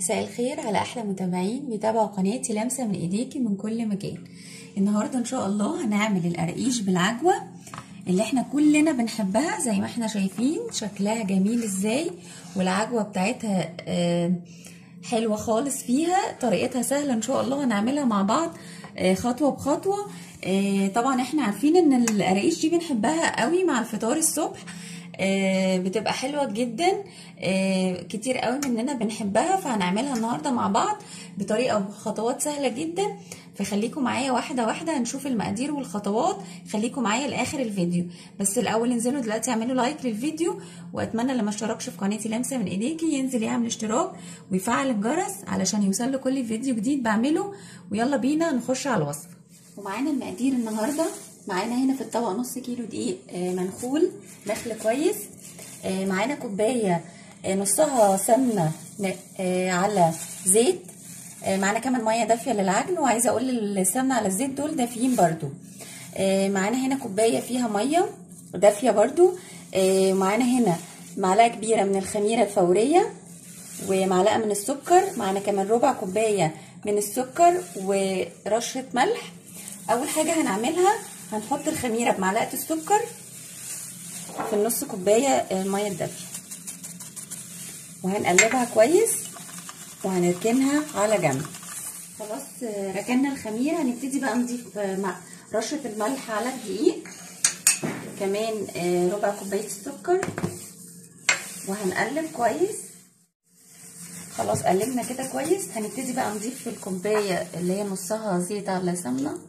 مساء الخير على احلى متابعين بيتابعوا قناتي لمسه من ايديكي من كل مكان النهارده ان شاء الله هنعمل القرقيش بالعجوه اللي احنا كلنا بنحبها زي ما احنا شايفين شكلها جميل ازاي والعجوه بتاعتها آه حلوه خالص فيها طريقتها سهله ان شاء الله هنعملها مع بعض آه خطوه بخطوه آه طبعا احنا عارفين ان القراقيش دي بنحبها قوي مع الفطار الصبح آه بتبقى حلوه جدا آه كتير قوي مننا بنحبها فهنعملها النهارده مع بعض بطريقه بخطوات سهله جدا فخليكم معايا واحده واحده هنشوف المقادير والخطوات خليكم معايا لاخر الفيديو بس الاول انزلوا دلوقتي اعملوا لايك للفيديو واتمنى اللي ما اشتركش في قناتي لمسه من ايديكي ينزل يعمل اشتراك ويفعل الجرس علشان يوصل له كل فيديو جديد بعمله ويلا بينا نخش على الوصفه ومعانا المقادير النهارده معانا هنا في الطبق نص كيلو دقيق منخول نخل كويس معانا كوبايه نصها سمنه على زيت معانا كمان ميه دافيه للعجن وعايزه اقول السمنه على الزيت دول دافيين برده معانا هنا كوبايه فيها ميه دافيه برده معانا هنا معلقه كبيره من الخميره الفوريه ومعلقه من السكر معانا كمان ربع كوبايه من السكر ورشه ملح اول حاجه هنعملها هنحط الخميره بمعلقه السكر في النص كوبايه الميه الدافيه وهنقلبها كويس وهنركنها على جنب خلاص ركننا الخميره هنبتدي بقى نضيف مع رشه الملح على الدقيق كمان ربع كوبايه السكر وهنقلب كويس خلاص قلبنا كده كويس هنبتدي بقى نضيف في الكوبايه اللي هي نصها زيت على سمنه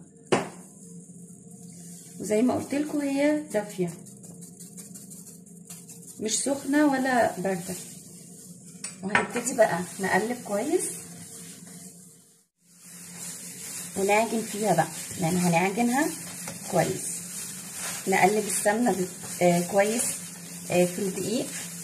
وزي ما قلت لكم هي دافيه مش سخنه ولا بارده وهنبتدي بقى نقلب كويس ونعجن فيها بقى يعني هنعجنها كويس نقلب السمنه آه كويس آه في الدقيق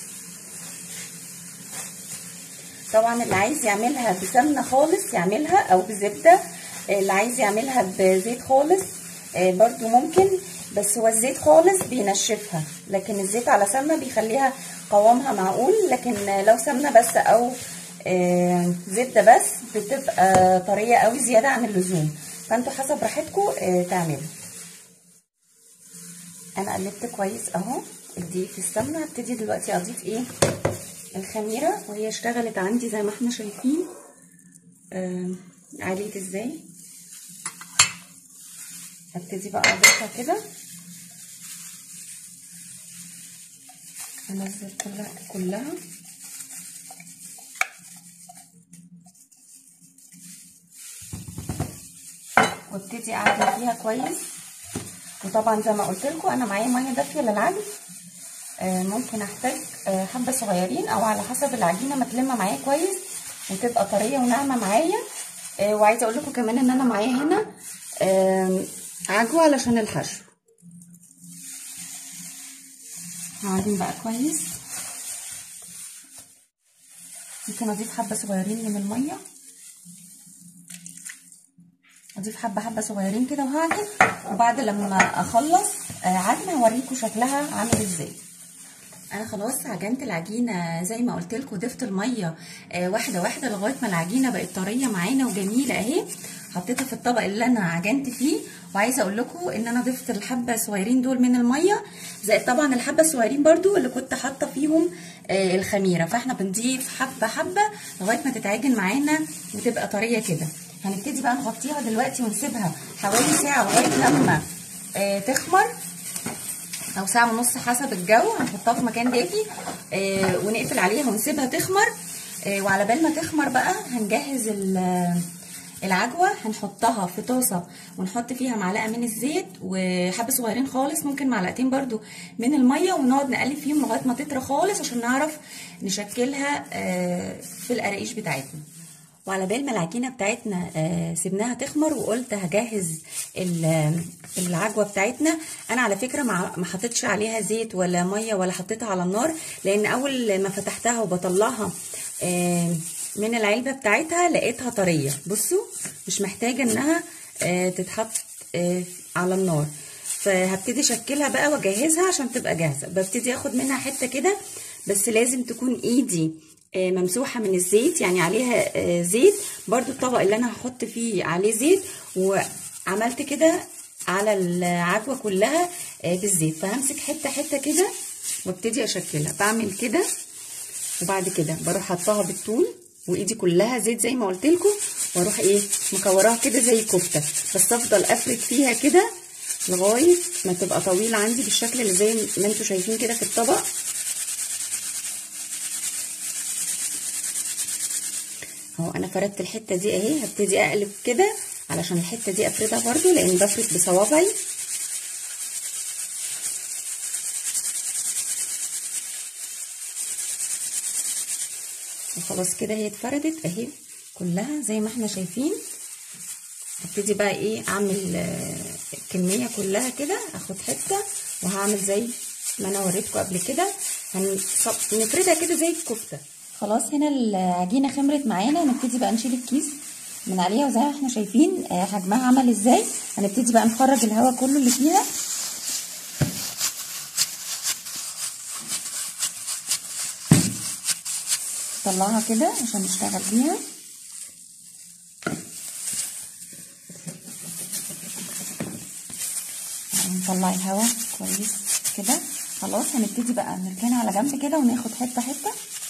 طبعا اللي عايز يعملها بسمنه خالص يعملها او بزبده اللي عايز يعملها بزيت خالص آه برضو ممكن بس هو الزيت خالص بينشفها لكن الزيت على سمنه بيخليها قوامها معقول لكن لو سمنه بس او آه زبده بس بتبقى طريه قوي زياده عن اللزوم فانتوا حسب راحتكم آه تعملوا انا قلبت كويس اهو الدقيق في السمنه هبتدي دلوقتي اضيف ايه الخميره وهي اشتغلت عندي زي ما احنا شايفين آه عليت ازاي هبتدي بقى اضيفها كده انزل كلها كلها وابتدي اعجن فيها كويس وطبعا زي ما قلت لكم انا معايا ميه دافيه للعجن آه ممكن احتاج آه حبه صغيرين او على حسب العجينه ما تلم معايا كويس وتبقى طريه وناعمه معايا آه وعايزه اقول لكم كمان ان انا معايا هنا عجوه علشان الحشو هعجن بقى كويس ممكن اضيف حبه صغيرين من الميه اضيف حبه حبه صغيرين كده وهعجن وبعد لما اخلص عجنه هوريكم شكلها عامل ازاي انا خلاص عجنت العجينه زي ما قلت لكم ضفت الميه واحده واحده لغايه ما العجينه بقت طريه معانا وجميله اهي حطيتها في الطبق اللي انا عجنت فيه وعايزه اقول لكم ان انا ضفت الحبه الصغيرين دول من الميه زائد طبعا الحبه الصغيرين برده اللي كنت حاطه فيهم آه الخميره فاحنا بنضيف حبه حبه لغايه ما تتعجن معانا وتبقى طريه كده هنبتدي بقى نغطيها دلوقتي ونسيبها حوالي ساعه لغايه لما آه تخمر او ساعه ونص حسب الجو هنحطها في مكان دافي آه ونقفل عليها ونسيبها تخمر وعلى بال ما تخمر بقى هنجهز العجوه هنحطها في طاسه ونحط فيها معلقه من الزيت وحبه صغيرين خالص ممكن معلقتين برده من الميه ونقعد نقلب فيهم لغايه ما تطرى خالص عشان نعرف نشكلها في القراقيش بتاعتنا وعلى بال ما العجينه بتاعتنا سيبناها تخمر وقلت هجهز العجوه بتاعتنا انا على فكره ما حطيتش عليها زيت ولا ميه ولا حطيتها على النار لان اول ما فتحتها وبطلعها من العلبه بتاعتها لقيتها طريه بصوا مش محتاجه انها تتحط على النار فهبتدي اشكلها بقى واجهزها عشان تبقى جاهزه ببتدي اخد منها حته كده بس لازم تكون ايدي آه، ممسوحه من الزيت يعني عليها آه، زيت برضو الطبق اللي انا هحط فيه عليه زيت وعملت كده على العجوه كلها آه، بالزيت فهمسك حته حته كده وابتدي اشكلها بعمل كده وبعد كده بروح حطاها بالطول وايدي كلها زيت زي ما قلت لكم واروح ايه مكوراها كده زي كفته بس افضل افرد فيها كده لغايه ما تبقى طويله عندي بالشكل اللي زي ما انتم شايفين كده في الطبق اهو انا فردت الحته دي اهي هبتدي اقلب كده علشان الحته دي افردها برده لان بفرد بصوابعي وخلاص كده هي اتفردت اهي كلها زي ما احنا شايفين هبتدي بقى ايه اعمل الكميه كلها كده اخد حته وهعمل زي ما انا وريتكم قبل كده هنفردها كده زي الكفته خلاص هنا العجينه خمرت معانا نبتدي بقى نشيل الكيس من عليها وزي ما احنا شايفين حجمها عمل ازاي هنبتدي بقى نخرج الهواء كله اللي فيها نطلعها كده عشان نشتغل بيها نطلع الهواء كويس كده خلاص هنبتدي بقى نركنها على جنب كده وناخد حته حته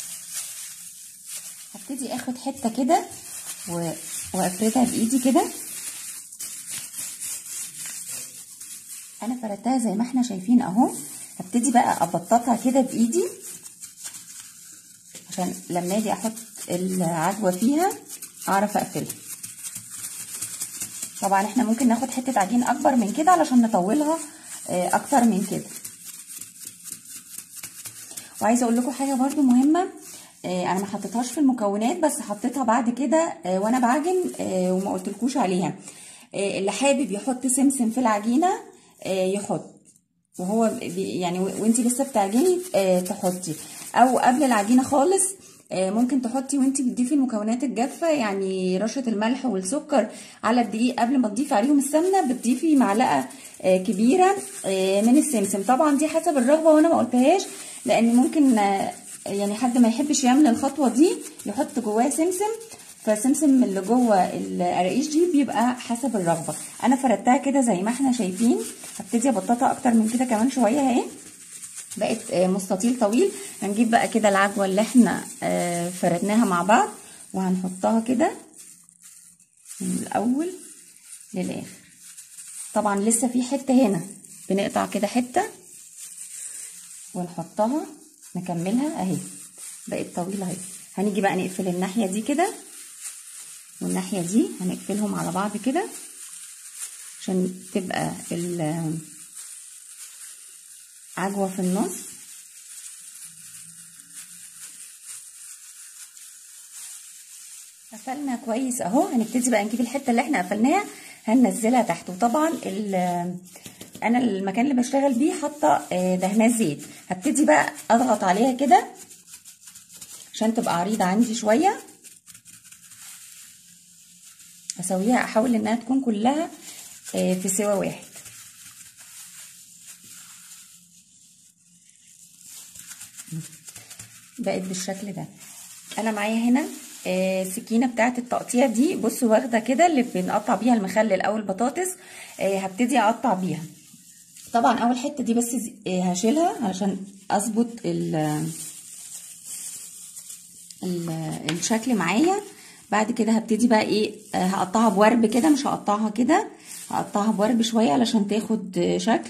هبتدي اخد حته كده و... وافردها بايدي كده انا فردتها زي ما احنا شايفين اهو هبتدي بقى ابططها كده بايدي عشان لما اجي احط العجوه فيها اعرف اقفلها طبعا احنا ممكن ناخد حته عجين اكبر من كده علشان نطولها اكتر من كده وعايزه اقول لكم حاجه برده مهمه انا ما حطيتهاش في المكونات بس حطيتها بعد كده وانا بعجن وما قلتلكوش عليها اللي حابب يحط سمسم في العجينه يحط وهو يعني وانتي لسه بتعجني تحطي او قبل العجينه خالص ممكن تحطي وانتي بتضيفي المكونات الجافه يعني رشه الملح والسكر على الدقيق قبل ما تضيفي عليهم السمنه بتضيفي معلقه كبيره من السمسم طبعا دي حسب الرغبه وانا ما قلتهاش لان ممكن يعني حد ما يحبش يعمل الخطوه دي يحط جواه سمسم فالسمسم اللي جوه القراقيش دي بيبقى حسب الرغبه انا فردتها كده زي ما احنا شايفين هبتدي ابططها اكتر من كده كمان شويه اهي بقت مستطيل طويل هنجيب بقى كده العجوه اللي احنا فردناها مع بعض وهنحطها كده من الاول للاخر طبعا لسه في حته هنا بنقطع كده حته ونحطها نكملها اهي بقت طويله اهي هنيجي بقى نقفل الناحيه دي كده والناحيه دي هنقفلهم على بعض كده عشان تبقى العجوه في النص قفلنا كويس اهو هنبتدي بقى نجيب الحته اللي احنا قفلناها هننزلها تحت وطبعا انا المكان اللي بشتغل بيه حاطه دهنات زيت هبتدي بقى اضغط عليها كده عشان تبقى عريضه عندي شويه اسويها احاول انها تكون كلها في سوا واحد بقت بالشكل ده انا معايا هنا السكينه بتاعه التقطيع دي بصوا واخده كده اللي بنقطع بيها المخلل او البطاطس هبتدي اقطع بيها طبعا اول حته دي بس هشيلها علشان اظبط ال الشكل معايا بعد كده هبتدي بقى ايه هقطعها بورب كده مش هقطعها كده هقطعها بورب شويه علشان تاخد شكل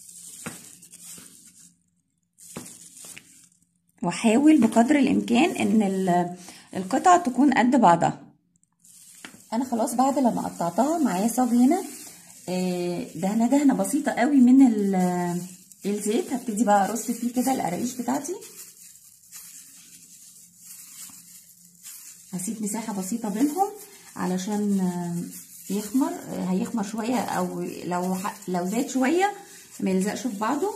واحاول بقدر الامكان ان القطع تكون قد بعضها انا خلاص بعد لما قطعتها معايا صاج هنا دهنه دهنه بسيطه قوي من الزيت هبتدي بقى ارص فيه كده القراقيش بتاعتي هسيب مساحه بسيطه بينهم علشان يخمر هيخمر شويه او لو لو زاد شويه ما يلزقش في بعضه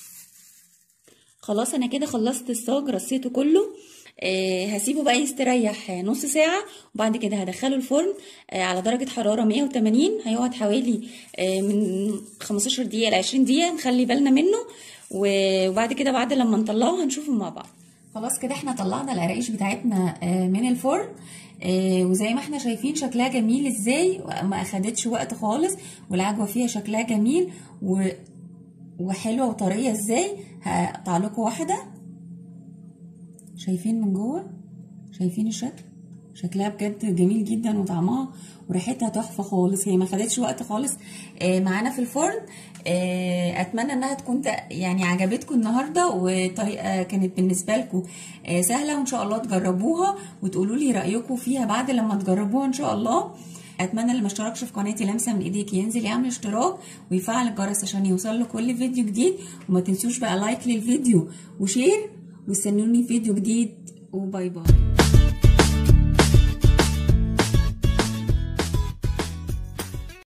خلاص انا كده خلصت الصاج رصيته كله آه هسيبه بقى يستريح نص ساعة وبعد كده هدخله الفرن آه على درجة حرارة 180 هيقعد حوالي آه من 15 دقيقة ل 20 دقيقة نخلي بالنا منه وبعد كده بعد لما نطلعه هنشوفه مع بعض خلاص كده احنا طلعنا القراقيش بتاعتنا من الفرن وزي ما احنا شايفين شكلها جميل ازاي ما اخدتش وقت خالص والعجوه فيها شكلها جميل و... وحلوه وطريه ازاي هقطع لكم واحده شايفين من جوه شايفين الشكل شكلها بجد جميل جدا وطعمها وريحتها تحفه خالص هي ما خدتش وقت خالص معانا في الفرن اتمنى انها تكون يعني عجبتكم النهارده وطريقه كانت بالنسبه لكم سهله وان شاء الله تجربوها وتقولوا لي رايكم فيها بعد لما تجربوها ان شاء الله اتمنى اللي ما اشتركش في قناتي لمسه من ايديك ينزل يعمل اشتراك ويفعل الجرس عشان يوصل له كل فيديو جديد وما تنسوش بقى لايك للفيديو وشير واستنوني في فيديو جديد وباي باي